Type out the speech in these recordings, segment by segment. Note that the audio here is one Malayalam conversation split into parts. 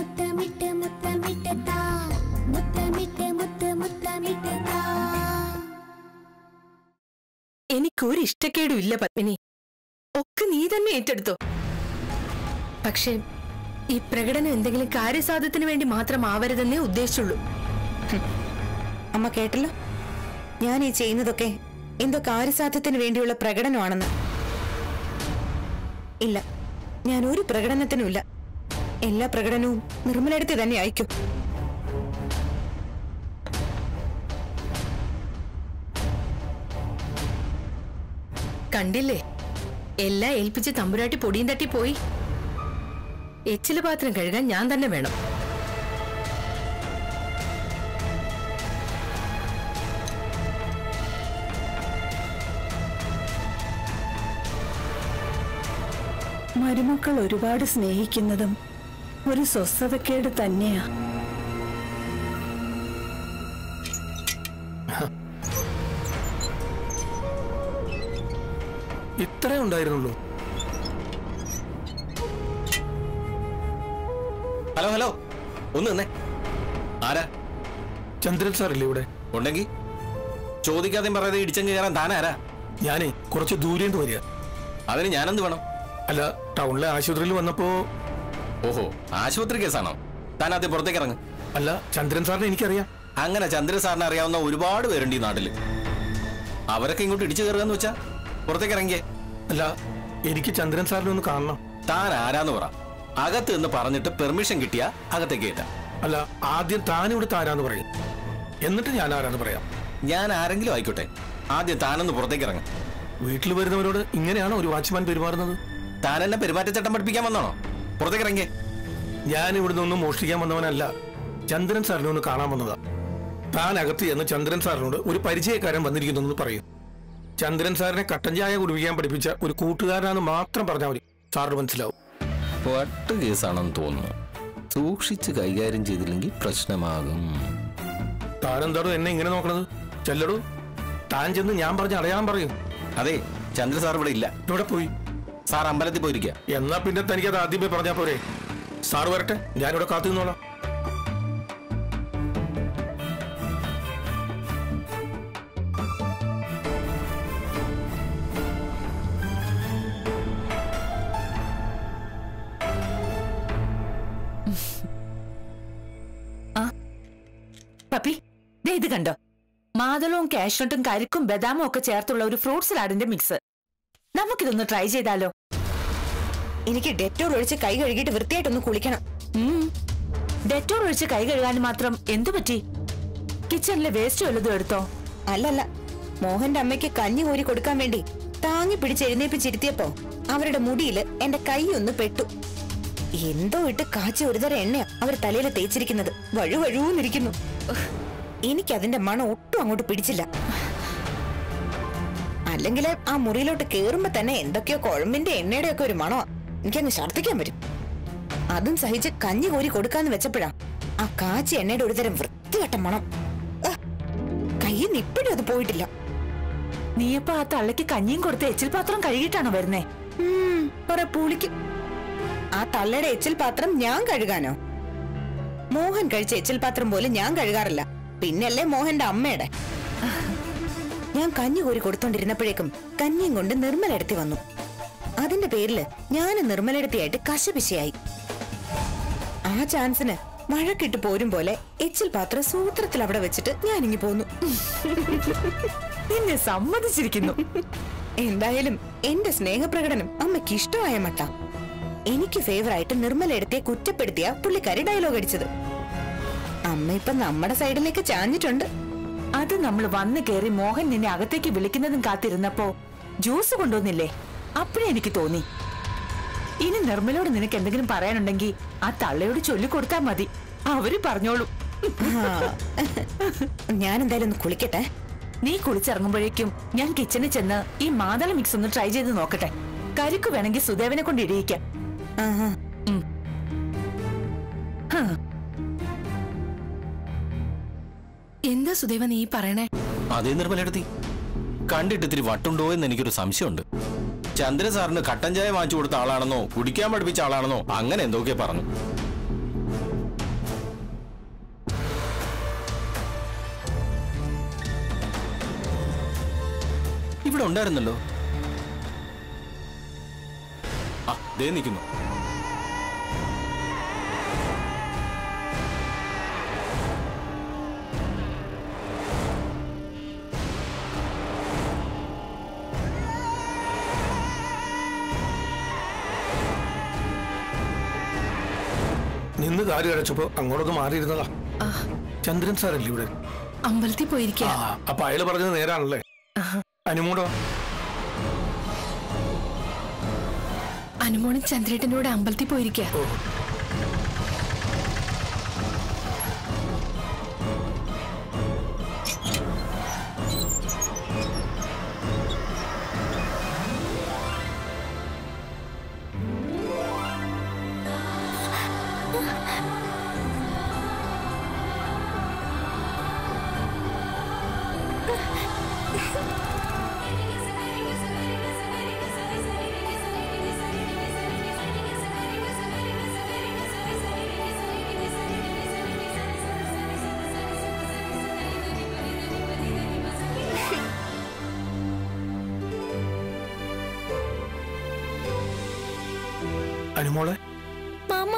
മുത്തമിട്ട് മുത്തമിട്ട് താ മുത്തമിട്ട് മുത്ത് മുത്തമിട്ട് താ എനിക്കൊരു ഇഷ്ടക്കേടും ഇല്ല പത്മിനി ഒക്കെ നീ തന്നെ ഏറ്റെടുത്തോ പക്ഷേ ഈ പ്രകടനം എന്തെങ്കിലും കാര്യസാധ്യത്തിന് വേണ്ടി മാത്രം ആവരുതെന്നേ ഉദ്ദേശിച്ചുള്ളൂ അമ്മ കേട്ടല്ലോ ഞാൻ ഈ ചെയ്യുന്നതൊക്കെ എന്തോ കാര്യസാധ്യത്തിന് വേണ്ടിയുള്ള പ്രകടനമാണെന്ന് ഇല്ല ഞാൻ ഒരു പ്രകടനത്തിനും ഇല്ല എല്ലാ പ്രകടനവും നിർമ്മലടുത്ത് തന്നെ അയക്കും കണ്ടില്ലേ എല്ലാം ഏൽപ്പിച്ച് തമ്പുരാട്ടി പൊടിയും തട്ടി പോയി എച്ചില് പാത്രം കഴുകാൻ ഞാൻ തന്നെ വേണം മരുമക്കൾ ഒരുപാട് സ്നേഹിക്കുന്നതും ഒരു സ്വസ്ഥതക്കേട് തന്നെയാ ഇത്രേ ഉണ്ടായിരുന്നുള്ളൂ ഹലോ ഹലോ ഒന്ന് നിന്നേ ആരാ ചന്ദ്രൻ സാറില്ലേ ഇവിടെ ഉണ്ടെങ്കി ചോദിക്കാതെയും പറയാതെ ഇടിച്ചങ്ങ് കയറാൻ താനാരാ ഞാനേ കുറച്ച് ദൂരെ നിന്ന് വരിക അതിന് ഞാനെന്ത് വേണം അല്ല ടൗണിലെ ആശുപത്രിയിൽ വന്നപ്പോ ഓഹോ ആശുപത്രി കേസാണോ താൻ ആദ്യം പുറത്തേക്ക് ഇറങ്ങ് അല്ല ചന്ദ്രൻ സാറിനെ എനിക്കറിയാം അങ്ങനെ ചന്ദ്രൻ സാറിനെ അറിയാവുന്ന ഒരുപാട് പേരുണ്ട് ഈ നാട്ടില് അവരൊക്കെ ഇങ്ങോട്ട് ഇടിച്ചു കയറുകയെന്ന് വെച്ചാ പുറത്തേക്ക് ഇറങ്ങിയേ അല്ല എനിക്ക് ചന്ദ്രൻ സാറിനെ ഒന്ന് കാണണം താൻ ആരാന്ന് പറ അകത്ത് എന്ന് പറഞ്ഞിട്ട് പെർമിഷൻ കിട്ടിയാ അകത്തേക്ക് കയറ്റാം അല്ല ആദ്യം താൻ ഇവിടുത്തെ ആരാന്ന് പറയും എന്നിട്ട് ഞാൻ ആരാന്ന് പറയാം ഞാൻ ആരെങ്കിലും ആയിക്കോട്ടെ ആദ്യം താനൊന്ന് പുറത്തേക്ക് ഇറങ്ങും വീട്ടിൽ വരുന്നവരോട് ഇങ്ങനെയാണോ ഒരു വാച്ച്മാൻ പെരുമാറുന്നത് താൻ എന്നെ പെരുമാറ്റച്ചട്ടം പഠിപ്പിക്കാൻ വന്നാണോ പുറത്തേക്ക് ഇറങ്ങിയേ ഞാൻ ഇവിടുന്ന് ഒന്നും മോഷ്ടിക്കാൻ വന്നവനല്ല ചന്ദ്രൻ സാറിനെ ഒന്ന് കാണാൻ വന്നതാ താൻ അകത്ത് ചെന്ന് ചന്ദ്രൻ സാറിനോട് ഒരു പരിചയക്കാരൻ വന്നിരിക്കുന്നു പറയും ചന്ദ്രൻ സാറിനെ കട്ടൻ ചായ കുടിപ്പിക്കാൻ പഠിപ്പിച്ച ഒരു കൂട്ടുകാരനാന്ന് മാത്രം പറഞ്ഞാൽ മതി സാറിന് മനസ്സിലാവും വട്ട് കേസാണെന്ന് തോന്നുന്നു സൂക്ഷിച്ച് കൈകാര്യം ചെയ്തില്ലെങ്കിൽ പ്രശ്നമാകും താനെന്താണോ എന്നെ ഇങ്ങനെ നോക്കണത് ചെല്ലടൂ താൻ ചെന്ന് ഞാൻ പറഞ്ഞ അടയാളം പറയും അതെ ചന്ദ്ര സാർ ഇവിടെ ഇല്ല ഇവിടെ പോയി സാർ അമ്പലത്തിൽ പോയിരിക്കുക എന്നാ പിന്നെ തനിക്കത് ആദ്യമേ പറഞ്ഞാ പോരെ സാർ വരട്ടെ ഞാനിവിടെ കാത്തു നിന്നോളാം പപ്പി ദേ ഇത് കണ്ടോ മാതളവും കാഷ്നട്ടും കരിക്കും ബദാമും ഒക്കെ ചേർത്തുള്ള ഒരു ഫ്രൂട്ട് സലാഡിന്റെ മിക്സ് നമുക്കിതൊന്ന് ട്രൈ ചെയ്താലോ എനിക്ക് ഡെറ്റോൾ ഒഴിച്ച് കൈ കഴുകിയിട്ട് വൃത്തിയായിട്ടൊന്ന് കുളിക്കണം ഉം. ഡെറ്റോൾ ഒഴിച്ച് കൈ കഴുകാൻ മാത്രം എന്തു പറ്റി കിച്ചണിലെ വേസ്റ്റ് വല്ലതും എടുത്തോ അല്ലല്ല മോഹന്റെ അമ്മയ്ക്ക് കഞ്ഞി കോരി കൊടുക്കാൻ വേണ്ടി താങ്ങി പിടിച്ച് എഴുന്നേപ്പിച്ചിരുത്തിയപ്പോ അവരുടെ മുടിയില് എന്റെ കൈ ഒന്ന് പെട്ടു എന്തോ ഇട്ട് കാച്ചി ഒരുതരം എണ്ണയാ അവർ തലയിൽ തേച്ചിരിക്കുന്നത് വഴു വഴുവൂന്നിരിക്കുന്നു ഉഹ്, എനിക്കതിന്റെ മണം ഒട്ടും അങ്ങോട്ട് പിടിച്ചില്ല അല്ലെങ്കിൽ ആ മുറിയിലോട്ട് കേറുമ്പോ തന്നെ എന്തൊക്കെയോ കുഴമ്പിന്റെ എണ്ണയുടെ ഒക്കെ ഒരു മണമാ എനിക്കങ്ങ് ഛർദ്ദിക്കാൻ വരും അതും സഹിച്ച് കഞ്ഞി കോരി കൊടുക്കാന്ന് വെച്ചപ്പോഴാ ആ കാച്ചി എണ്ണയുടെ ഒരുതരം വൃത്തികെട്ട മണം ഉഹ്, കയ്യിൽ നിന്ന് ഇപ്പോഴും അത് പോയിട്ടില്ല നീയപ്പോ ആ തള്ളയ്ക്ക് കഞ്ഞിയും കൊടുത്ത് എച്ചിൽ പാത്രം കഴുകിയിട്ടാണോ വരുന്നേ ഉം, കുറെ പുളിക്കും ആ തള്ളയുടെ എച്ചിൽ പാത്രം ഞാൻ കഴുകാനോ മോഹൻ കഴിച്ച എച്ചിൽ പാത്രം പോലും ഞാൻ കഴുകാറില്ല പിന്നല്ലേ മോഹന്റെ അമ്മയുടെ ഞാൻ കഞ്ഞി കോരി കൊടുത്തോണ്ടിരുന്നപ്പോഴേക്കും കഞ്ഞിയും കൊണ്ട് നിർമ്മലെടുത്തി വന്നു അതിന്റെ പേരില് ഞാൻ നിർമ്മലെടുത്തിയായിട്ട് കശപിശയായി ആ ചാൻസിന് മഴക്കിട്ട് പോരും പോലെ എച്ചിൽ പാത്രം സൂത്രത്തിൽ അവിടെ വെച്ചിട്ട് ഞാനിങ്ങി പോന്നു നിന്നെ സമ്മതിച്ചിരിക്കുന്നു എന്തായാലും എന്റെ സ്നേഹപ്രകടനം അമ്മയ്ക്ക് ഇഷ്ടമായ മട്ട എനിക്ക് ഫേവറായിട്ട് നിർമ്മല എടുത്തിയെ കുറ്റപ്പെടുത്തിയ പുള്ളിക്കാരി ഡയലോഗ് അടിച്ചത് അമ്മ ഇപ്പൊ നമ്മുടെ സൈഡിലേക്ക് ചാഞ്ഞിട്ടുണ്ട് അത് നമ്മൾ വന്നു കയറി മോഹൻ നിന്നെ അകത്തേക്ക് വിളിക്കുന്നതും കാത്തിരുന്നപ്പോ ജ്യൂസ് കൊണ്ടുവന്നില്ലേ അപ്പഴേ എനിക്ക് തോന്നി ഇനി നിർമ്മലോട് നിനക്ക് എന്തെങ്കിലും പറയാനുണ്ടെങ്കിൽ ആ തള്ളയോട് ചൊല്ലിക്കൊടുത്താ മതി അവര് പറഞ്ഞോളൂ ഞാൻ എന്തായാലും ഒന്ന് കുളിക്കട്ടെ നീ കുളിച്ചിറങ്ങുമ്പോഴേക്കും ഞാൻ കിച്ചണിൽ ചെന്ന് ഈ മാതള മിക്സ് ഒന്ന് ട്രൈ ചെയ്ത് നോക്കട്ടെ കരിക്ക് വേണമെങ്കിൽ സുദേവനെ കൊണ്ട് ഇടിയിക്കാം ആഹാ. എന്താ സുദേവ നീ പറയണേ അതേ നിർമ്മലെടുത്തി കണ്ടിട്ട് ഇത്തിരി വട്ടുണ്ടോ എന്ന് എനിക്കൊരു സംശയമുണ്ട് ചന്ദ്രൻ സാറിന് കട്ടൻ ചായ വാങ്ങിച്ചു കൊടുത്ത ആളാണെന്നോ കുടിക്കാൻ പഠിപ്പിച്ച ആളാണെന്നോ അങ്ങനെ എന്തൊക്കെ പറഞ്ഞു ഇവിടെ ഉണ്ടായിരുന്നല്ലോ ആ ദേ നിൽക്കുന്നു നിന്ന് കാര്യം അടച്ചപ്പോ അങ്ങോട്ടൊന്ന് മാറിയിരുന്നതാ ചന്ദ്രൻ സാറല്ലേ ഇവിടെ അമ്പലത്തിൽ പോയിരിക്കുക ആ അപ്പൊ അയാള് പറഞ്ഞത് നേരാണല്ലേ അനുമോടോ അനുമോളും ചന്ദ്രേട്ടൻ്റെ കൂടെ അമ്പലത്തിൽ പോയിരിക്കുക അനുമോളെ മാമ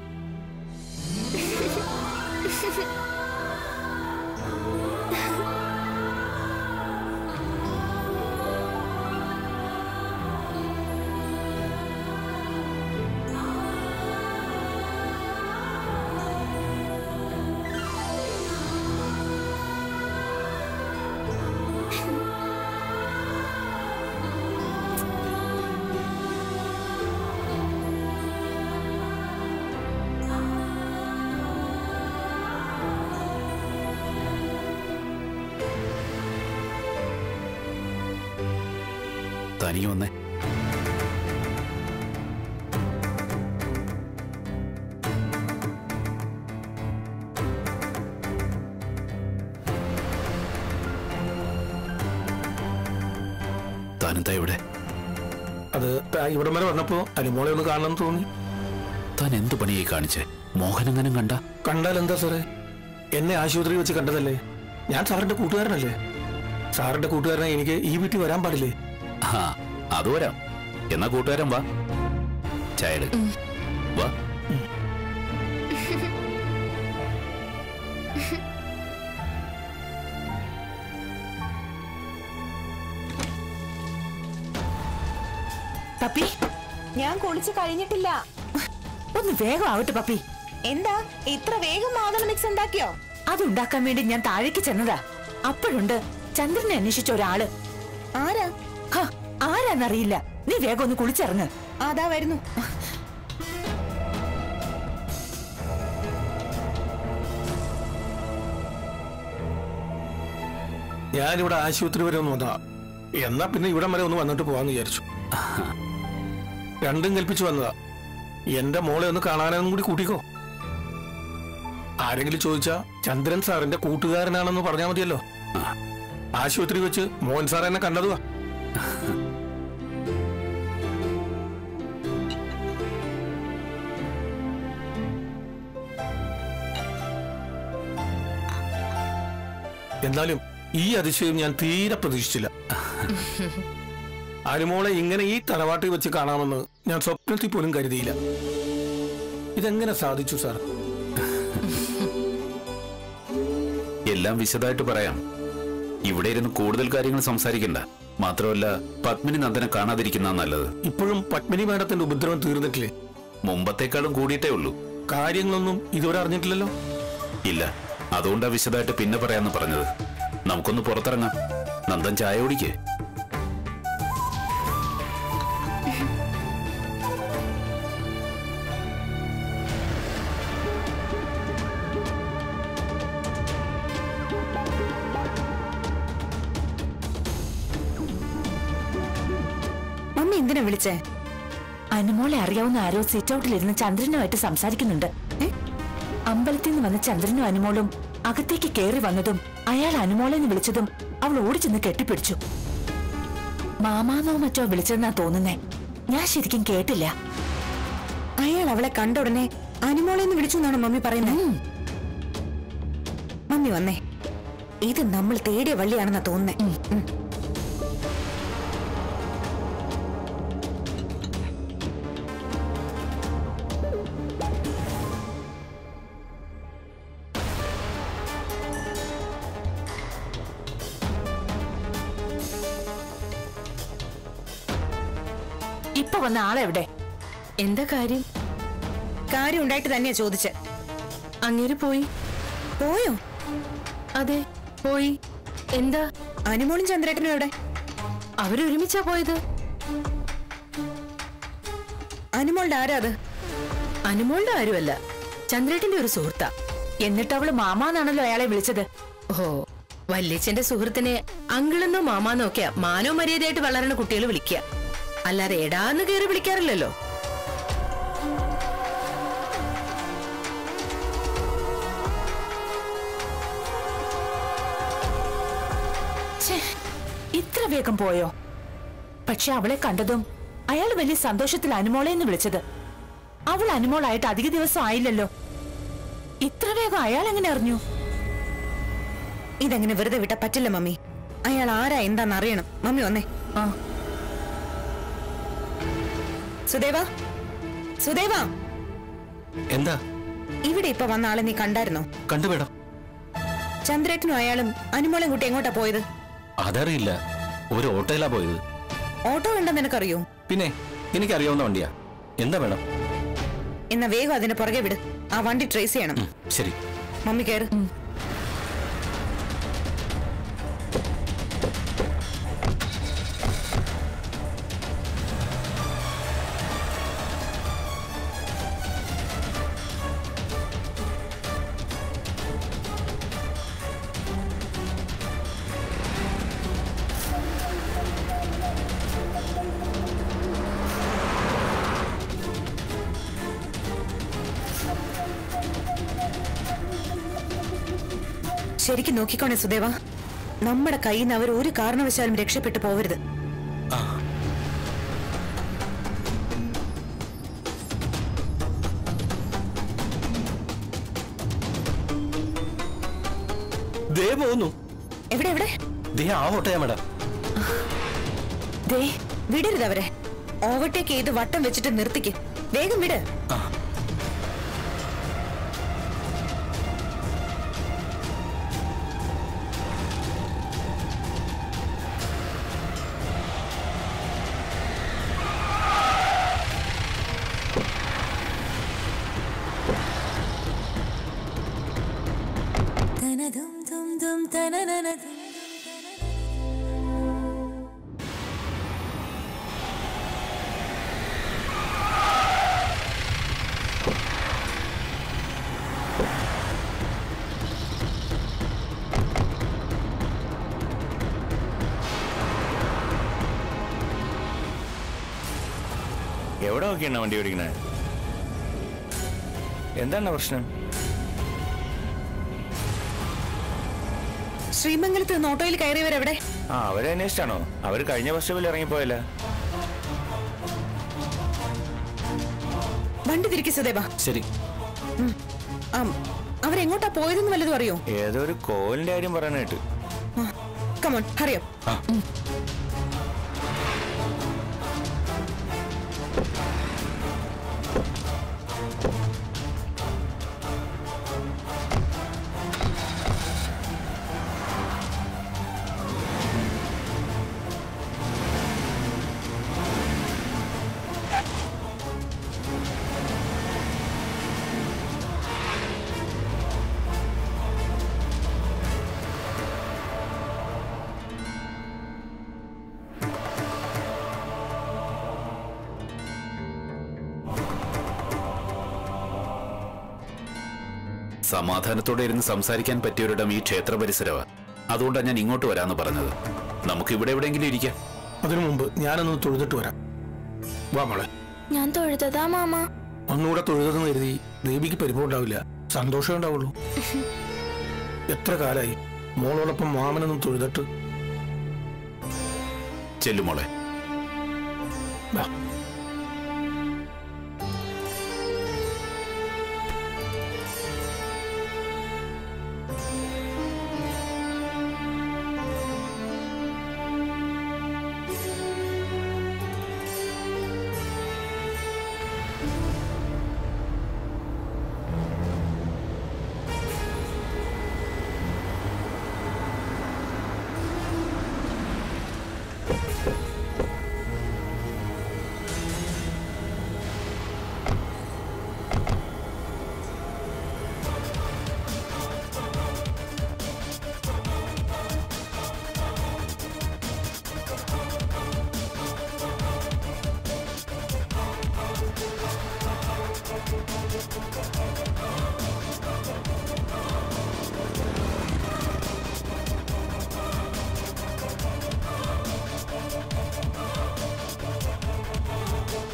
തനിക്ക് വന്നേ താനെന്താ ഇവിടെ അത് താ- ഇവിടം വരെ വന്നപ്പോ അനുമോളെ ഒന്ന് കാണണമെന്ന് തോന്നി താൻ എന്ത് പണിയായി കാണിച്ചേ മോഹനെങ്ങനും കണ്ട കണ്ടാൽ എന്താ സാറേ എന്നെ ആശുപത്രിയിൽ വെച്ച് കണ്ടതല്ലേ ഞാൻ സാറിന്റെ കൂട്ടുകാരനല്ലേ സാറിന്റെ കൂട്ടുകാരനെ എനിക്ക് ഈ വീട്ടിൽ വരാൻ പാടില്ലേ ആ അത് വരാം എന്നാ കൂട്ടുകാരൻ വാ ചായ എടുക്ക്. വാ പപ്പി ഞാൻ കുളിച്ച് കഴിഞ്ഞിട്ടില്ല ഒന്ന് വേഗം ആവട്ടെ പപ്പി എന്താ ഇത്ര വേഗം മാതള മിക്സ് ഉണ്ടാക്കിയോ അത് ഉണ്ടാക്കാൻ വേണ്ടി ഞാൻ താഴേക്ക് ചെന്നതാ അപ്പോഴുണ്ട് ചന്ദ്രനെ അന്വേഷിച്ച ഒരാള് ആരാ ഹ, ആരാന്നറിയില്ല നീ വേഗം ഒന്ന് കുളിച്ചിറങ്ങ് അതാ വരുന്നു ഞാനിവിടെ ആശുപത്രി വരെ ഒന്ന് വന്നതാ എന്നാ പിന്നെ ഇവിടം വരെ ഒന്ന് വന്നിട്ട് പോവാന്ന് വിചാരിച്ചു രണ്ടും കൽപ്പിച്ചു വന്നതാ എന്റെ മോളെ ഒന്ന് കാണാനും കൂടി കൂട്ടിക്കോ ആരെങ്കിലും ചോദിച്ചാ ചന്ദ്രൻ സാറിന്റെ കൂട്ടുകാരനാണെന്ന് പറഞ്ഞാൽ മതിയല്ലോ ആശുപത്രി വെച്ച് മോഹൻ സാർ എന്നെ കണ്ടതുവാ എന്നാലും ഈ അതിശയം ഞാൻ തീരെ പ്രതീക്ഷിച്ചില്ല അനുമോളെ ഇങ്ങനെ ഈ തറവാട്ടിൽ വെച്ച് കാണാമെന്ന് ഞാൻ സ്വപ്നത്തിൽ പോലും കരുതിയില്ല ഇതെങ്ങനെ സാധിച്ചു സാർ എല്ലാം വിശദമായിട്ട് പറയാം ഇവിടെ ഇരുന്ന് കൂടുതൽ കാര്യങ്ങൾ സംസാരിക്കണ്ട മാത്രമല്ല പത്മിനി നന്ദനെ കാണാതിരിക്കുന്ന നല്ലത് ഇപ്പോഴും പത്മിനി മേഡത്തിന്റെ ഉപദ്രവം തീർന്നിട്ടില്ലേ മുമ്പത്തേക്കാളും കൂടിയിട്ടേ ഉള്ളൂ കാര്യങ്ങളൊന്നും ഇതുവരെ അറിഞ്ഞിട്ടില്ലല്ലോ ഇല്ല അതുകൊണ്ടാ വിശദമായിട്ട് പിന്നെ പറയാന്ന് പറഞ്ഞത് നമുക്കൊന്ന് പുറത്തിറങ്ങാം നന്ദൻ ചായ കുടിക്കേ മമ്മി എന്തിനാ വിളിച്ചേ അനുമോളെ അറിയാവുന്ന ആരോ സിറ്റ് ഔട്ടിലിരുന്ന് ചന്ദ്രനുമായിട്ട് സംസാരിക്കുന്നുണ്ട് ഏ? അമ്പലത്തിൽ നിന്ന് വന്ന ചന്ദ്രനും അനുമോളും അകത്തേക്ക് കയറി വന്നതും അയാൾ അനുമോളെ എന്ന് വിളിച്ചതും അവൾ ഓടിച്ചെന്ന് കെട്ടിപ്പിടിച്ചു മാമാന്നോ മറ്റോ വിളിച്ചെന്നാ തോന്നുന്നേ ഞാൻ ശരിക്കും കേട്ടില്ല അയാൾ അവളെ കണ്ട ഉടനെ അനുമോളെന്ന് വിളിച്ചു എന്നാണ് മമ്മി പറയുന്നത് മമ്മി വന്നേ ഇത് നമ്മൾ തേടിയ വള്ളിയാണെന്നാ തോന്നുന്നേ ഉം. ഇപ്പൊ വന്ന ആളെവിടെ എന്താ കാര്യം കാര്യം ഉണ്ടായിട്ട് തന്നെയാ ചോദിച്ചെ അങ്ങേര് പോയി പോയോ അതെ പോയി എന്താ അനുമോളും ചന്ദ്രേട്ടനും എവിടെ അവരൊരുമിച്ചാ പോയത് അനുമോളുടെ ആരാ അത് അനുമോളുടെ ആരുമല്ല ചന്ദ്രേട്ടന്റെ ഒരു സുഹൃത്താ എന്നിട്ട് അവള് മാമാന്നാണല്ലോ അയാളെ വിളിച്ചത് ഓ വല്യച്ഛന്റെ സുഹൃത്തിനെ അങ്കിളെന്നോ മാമാന്നോ ഒക്കെയാ മാനോ മര്യാദയായിട്ട് വളരണ കുട്ടികൾ വിളിക്കുക അല്ലാതെ എടാന്ന് കയറി വിളിക്കാറില്ലല്ലോ ഛേ, ഇത്ര വേഗം പോയോ പക്ഷെ അവളെ കണ്ടതും അയാൾ വലിയ സന്തോഷത്തിൽ അനുമോളെ എന്ന് വിളിച്ചത് അവൾ അനുമോളായിട്ട് അധിക ദിവസം ആയില്ലല്ലോ ഇത്ര വേഗം അയാൾ എങ്ങനെ അറിഞ്ഞു ഇതെങ്ങനെ വെറുതെ വിട്ടാ പറ്റില്ല മമ്മി അയാൾ ആരാ എന്താന്ന് അറിയണം മമ്മി വന്നേ ആ സുദേവ സുദേവ എന്താ ഇവിടെ ഇപ്പൊ വന്ന ആളെ നീ കണ്ടായിരുന്നോ കണ്ടു മേഡം ചന്ദ്രേട്ടനും അയാളും അനുമോളും കുട്ടി എങ്ങോട്ടാ പോയത് അതറിയില്ല ഒരു ഓട്ടോയിലാ പോയത് ഓട്ടോ കണ്ടെന്ന് നിനക്കറിയോ പിന്നെ എനിക്കറിയാവുന്ന വണ്ടിയാ എന്താ മേഡം എന്നാ വേഗം അതിന്റെ പുറകെ വിട് ആ വണ്ടി ട്രേസ് ചെയ്യണം ഉം, ശരി മമ്മി കയറ് ശരിക്കും നോക്കിക്കോണേ സുദേവ നമ്മുടെ കയ്യിൽ നിന്ന് അവർ ഒരു കാരണവശാലും രക്ഷപ്പെട്ടു പോവരുത് ദേ പോകുന്നു എവിടെ എവിടെ ദേ ആ ഓട്ടോയാ മേഡം ദേ വിടരുത് അവരെ ഓവർടേക്ക് ചെയ്ത് വട്ടം വെച്ചിട്ട് നിർത്തിക്ക് വേഗം വിട് എവിടെ നോക്കിയാണ് വണ്ടി ഓടിക്കണേ എന്താണ് പ്രശ്നം ശ്രീമംഗലത്ത് നിന്ന് ഓട്ടോയിൽ കയറിയവരെവിടെ ആ അവരെ അന്വേഷിച്ചാണോ അവർ കഴിഞ്ഞ ബസ് സ്റ്റോപ്പിൽ ഇറങ്ങിപ്പോയല്ല വണ്ടി തിരിക്കി സുദേവ ശരി ആം, അവരെങ്ങോട്ടാ പോയതെന്ന് വല്ലതും അറിയോ ഏതോ ഒരു കോലിന്റെ കാര്യം പറയാൻ കേട്ട് കമോൺ ഹറിയോ ആ സമാധാനത്തോടെ ഇരുന്ന് സംസാരിക്കാൻ പറ്റിയൊരിടം ഈ ക്ഷേത്ര പരിസരവാ അതുകൊണ്ടാണ് ഞാൻ ഇങ്ങോട്ട് വരാന്ന് പറഞ്ഞത് നമുക്ക് ഇവിടെ എവിടെയെങ്കിലും ഇരിക്കാം അതിനു മുമ്പ് ഞാനൊന്ന് തൊഴുതിട്ട് വരാം വാ മോളെ ഞാൻ തൊഴുതതാ മാമ ഒന്നുകൂടെ തൊഴുതെന്ന് കരുതി ദേവിക്ക് പരിഭവം ഉണ്ടാവില്ല സന്തോഷം ഉണ്ടാവുള്ളൂ എത്ര കാലായി മോളോടൊപ്പം മാമനൊന്നും തൊഴുതിട്ട് ചെല്ലുമോളെ വാ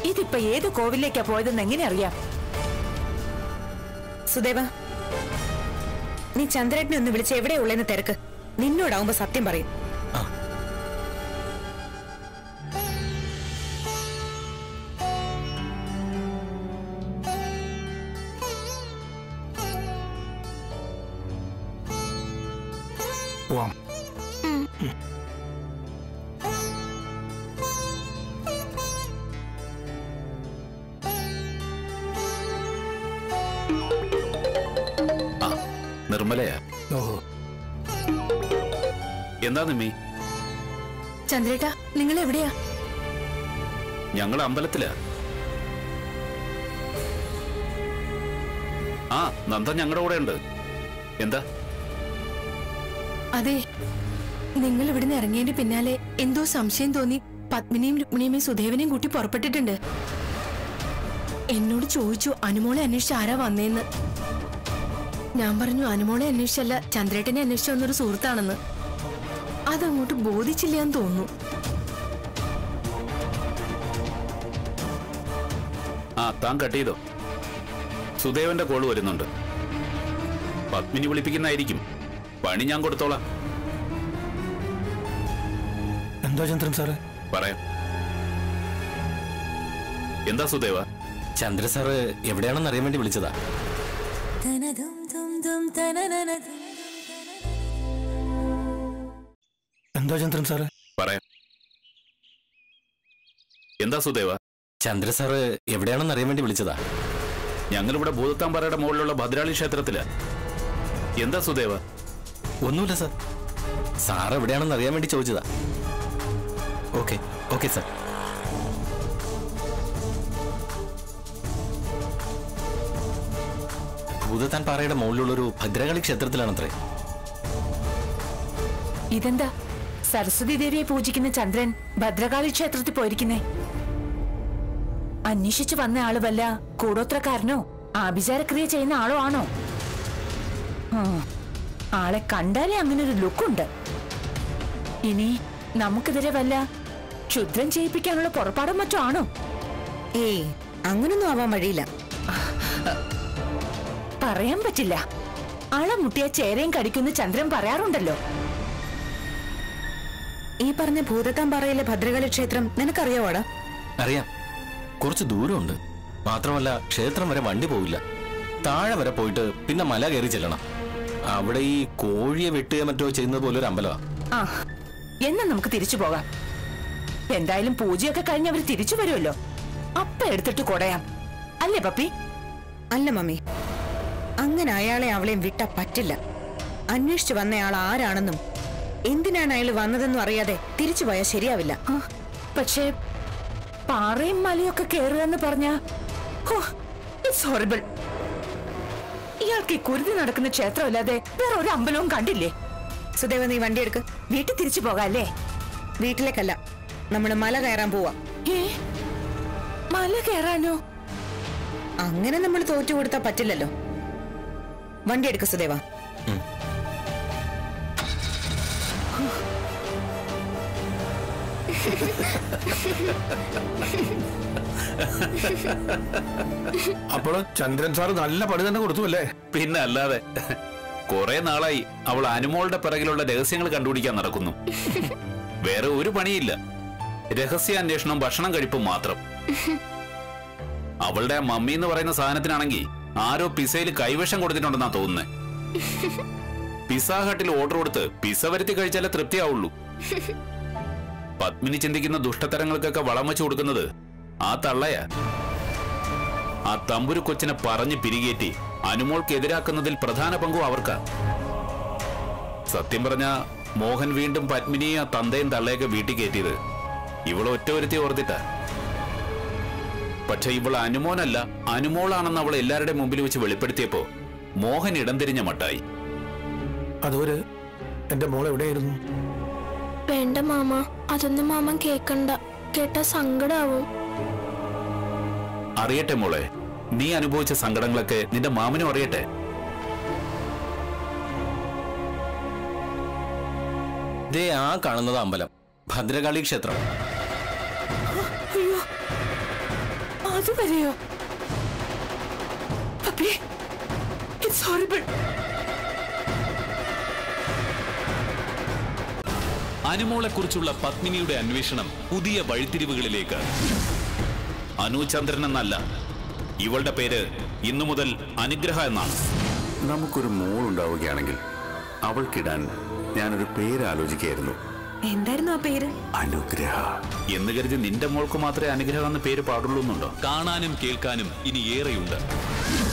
ഇതിപ്പോ ഏത് കോവിലേക്കാ പോയതെന്ന് എങ്ങനെ അറിയാം സുദേവ നീ ചന്ദ്രേട്ടനെ ഒന്ന് വിളിച്ച് എവിടെയാ ഉള്ളെന്ന് തിരക്ക് നിന്നോടാവുമ്പോ സത്യം പറയും പോവാം ആ നിർമ്മലയാ ഓഹോ എന്താ നിമ്മി ചന്ദ്രേട്ടാ നിങ്ങൾ എവിടെയാ ഞങ്ങൾ അമ്പലത്തിലാ ആ നന്ദ ഞങ്ങളുടെ കൂടെ ഉണ്ട് എന്താ അതെ നിങ്ങൾ ഇവിടുന്ന് ഇറങ്ങിയതിന്റെ പിന്നാലെ എന്തോ സംശയം തോന്നി പത്മിനിയും രുക്മിണിയും സുദേവനെയും കൂട്ടി പുറപ്പെട്ടിട്ടുണ്ട് എന്നോട് ചോദിച്ചു അനുമോളെ അന്വേഷിച്ച് ആരാ വന്നേന്ന് ഞാൻ പറഞ്ഞു അനുമോളെ അന്വേഷിച്ചല്ല ചന്ദ്രേട്ടനെ അന്വേഷിച്ച വന്നൊരു സുഹൃത്താണെന്ന് അതങ്ങോട്ട് ബോധിച്ചില്ല എന്ന് തോന്നുന്നു ആ താൻ കട്ട് ചെയ്തോ സുദേവന്റെ കോള് വരുന്നുണ്ട് പത്മിനി വിളിപ്പിക്കുന്നതായിരിക്കും പണി ഞാൻ കൊടുത്തോളാം എന്താ ചന്ദ്രൻ സാറ് പറയാം എന്താ സുദേവ ചന്ദ്ര സാറ് എവിടെയാണെന്ന് അറിയാൻ വേണ്ടി വിളിച്ചതാ എന്താ ചന്ദ്രൻ സാറ് പറയാം എന്താ സുദേവ ചന്ദ്ര സാറ് എവിടെയാണെന്ന് അറിയാൻ വേണ്ടി വിളിച്ചതാ ഞങ്ങളിവിടെ ഭൂതത്താമ്പാറയുടെ മുകളിലുള്ള ഭദ്രാളി ക്ഷേത്രത്തില് എന്താ സുദേവ ഒന്നുമില്ല സാർ സാർ എവിടെയാണെന്ന് അറിയാൻ വേണ്ടി ചോദിച്ചതാ ഓക്കെ ഓക്കെ സാർ ഭൂതത്താൻ പാറയുടെ മുകളിലുള്ളൊരു ഭദ്രകാളി ക്ഷേത്രത്തിലാണത്രേ ഇതെന്താ സരസ്വതി ദേവിയെ പൂജിക്കുന്ന ചന്ദ്രൻ ഭദ്രകാളി ക്ഷേത്രത്തിൽ പോയിരിക്കുന്നേ അന്വേഷിച്ചു വന്ന ആള് വല്ല കൂടോത്രക്കാരനോ ആഭിചാരക്രിയ ചെയ്യുന്ന ആളോ ആണോ ആ, ആളെ കണ്ടാലേ അങ്ങനെ ഒരു ലുക്കുണ്ട് ഇനി നമുക്കെതിരെ വല്ല ക്ഷുദ്രം ചെയ്യിപ്പിക്കാനുള്ള പുറപ്പാടും മറ്റോ ആണോ ഏയ് അങ്ങനൊന്നും ആവാൻ വഴിയില്ല പറയാൻ പറ്റില്ല അളമുട്ടിയ ചേരയും കടിക്കുന്ന ചന്ദ്രൻ പറയാറുണ്ടല്ലോ ഈ പറഞ്ഞ ഭൂതത്താമ്പാറയിലെ ഭദ്രകാളി ക്ഷേത്രം നിനക്കറിയാവോടാ അറിയാം കുറച്ച് ദൂരമുണ്ട് മാത്രമല്ല ക്ഷേത്രം വരെ വണ്ടി പോവില്ല താഴെ വരെ പോയിട്ട് പിന്നെ മല കയറി ചെല്ലണം അവിടെ ഈ കോഴിയെ വെട്ടുക മറ്റോ ചെയ്യുന്നത് പോലെ ഒരു അമ്പലമാ ആ എന്നാ നമുക്ക് തിരിച്ചു പോകാം എന്തായാലും പൂജയൊക്കെ കഴിഞ്ഞ് അവർ തിരിച്ചു വരുമല്ലോ അപ്പ എടുത്തിട്ട് കൊടയാം അല്ലേ പപ്പി അല്ല മമ്മി അങ്ങനെ അയാളെ അവളെയും വിട്ട പറ്റില്ല അന്വേഷിച്ചു വന്നയാൾ ആരാണെന്നും എന്തിനാണ് അയാൾ വന്നതെന്നും അറിയാതെ തിരിച്ചു പോയാൽ ശരിയാവില്ല ആ, പക്ഷേ പാറയും മലയൊക്കെ കേറുക എന്ന് പറഞ്ഞ ഇറ്റ്സ് ഹോറിബിൾ ഇയാൾക്ക് ഈ കുരുതി നടക്കുന്ന ക്ഷേത്രമല്ലാതെ വേറെ ഒരു അമ്പലവും കണ്ടില്ലേ സുദേവ നീ വണ്ടി എടുക്ക് വീട്ടിൽ തിരിച്ചു പോകാം അല്ലേ വീട്ടിലേക്കല്ല നമ്മൾ മല കയറാൻ പോവാ ഏ മല കയറാനോ അങ്ങനെ നമ്മൾ തോറ്റു കൊടുത്താൽ പറ്റില്ലല്ലോ വണ്ടി എടുക്ക സുദേവ അപ്പോൾ ചന്ദ്രൻ സാറ് നല്ല പണി തന്നെ കൊടുത്തു അല്ലേ പിന്നെ അല്ലാതെ കുറെ നാളായി അവൾ അനുമോളുടെ പിറകിലുള്ള രഹസ്യങ്ങൾ കണ്ടുപിടിക്കാൻ നടക്കുന്നു വേറെ ഒരു പണിയില്ല രഹസ്യാന്വേഷണം ഭക്ഷണം കഴിപ്പും മാത്രം അവളുടെ ആ മമ്മി എന്ന് പറയുന്ന സാധനത്തിനാണെങ്കിൽ ആരോ പിസയിൽ കൈവശം കൊടുത്തിട്ടുണ്ടെന്നാ തോന്നുന്നത് പിസ ഹട്ടിൽ ഓർഡർ കൊടുത്ത് പിസ വരുത്തി കഴിച്ചാലേ തൃപ്തിയാവുള്ളൂ പത്മിനി ചിന്തിക്കുന്ന ദുഷ്ടതരങ്ങൾക്കൊക്കെ വളം വെച്ചു കൊടുക്കുന്നത് ആ തള്ളയാ ആ തമ്പുരു കൊച്ചിനെ പറഞ്ഞു പിരികേറ്റി അനുമോൾക്കെതിരാക്കുന്നതിൽ പ്രധാന പങ്കും അവർക്കാ സത്യം പറഞ്ഞ മോഹൻ വീണ്ടും പത്മിനിയെ ആ തന്തയും തള്ളയൊക്കെ വീട്ടിൽ കയറ്റിയത് ഇവൾ ഒറ്റ ഒരുത്തി ഓർത്തിട്ടാ പക്ഷെ ഇവൾ അനുമോനല്ല അനുമോളാണെന്ന് അവൾ എല്ലാവരുടെ മുമ്പിൽ വെച്ച് വെളിപ്പെടുത്തിയപ്പോ മോഹൻ ഇടം തിരിഞ്ഞ മട്ടായി അതുവരെ എന്റെ മോൾ എവിടെയായിരുന്നു വേണ്ട മാമ അതൊന്നും മാമൻ കേക്കണ്ട കേട്ടാ സങ്കടാവും അറിയട്ടെ മോളെ നീ അനുഭവിച്ച സങ്കടങ്ങളൊക്കെ നിന്റെ മാമനും അറിയട്ടെ ദേ ആ കാണുന്നത് അമ്പലം ഭദ്രകാളി ക്ഷേത്രം അതുവരെയോ പപ്പി ഇറ്റ്സ് ഹോറിബിൾ അനുമോളെക്കുറിച്ചുള്ള പത്മിനിയുടെ അന്വേഷണം പുതിയ വഴിത്തിരിവുകളിലേക്ക് അനുചന്ദ്രൻ എന്നല്ല ഇവളുടെ പേര് ഇന്നു മുതൽ അനുഗ്രഹ എന്നാണ് നമുക്കൊരു മോൾ ഉണ്ടാവുകയാണെങ്കിൽ അവൾക്കിടാൻ ഞാനൊരു പേര് ആലോചിക്കുകയായിരുന്നു എന്തായിരുന്നു ആ പേര് അനുഗ്രഹ എന്ന് കരുതി നിന്റെ മോൾക്ക് മാത്രമേ അനുഗ്രഹം എന്ന പേര് പാടുള്ളൂ എന്നുണ്ടോ കാണാനും കേൾക്കാനും ഇനി ഏറെയുണ്ട്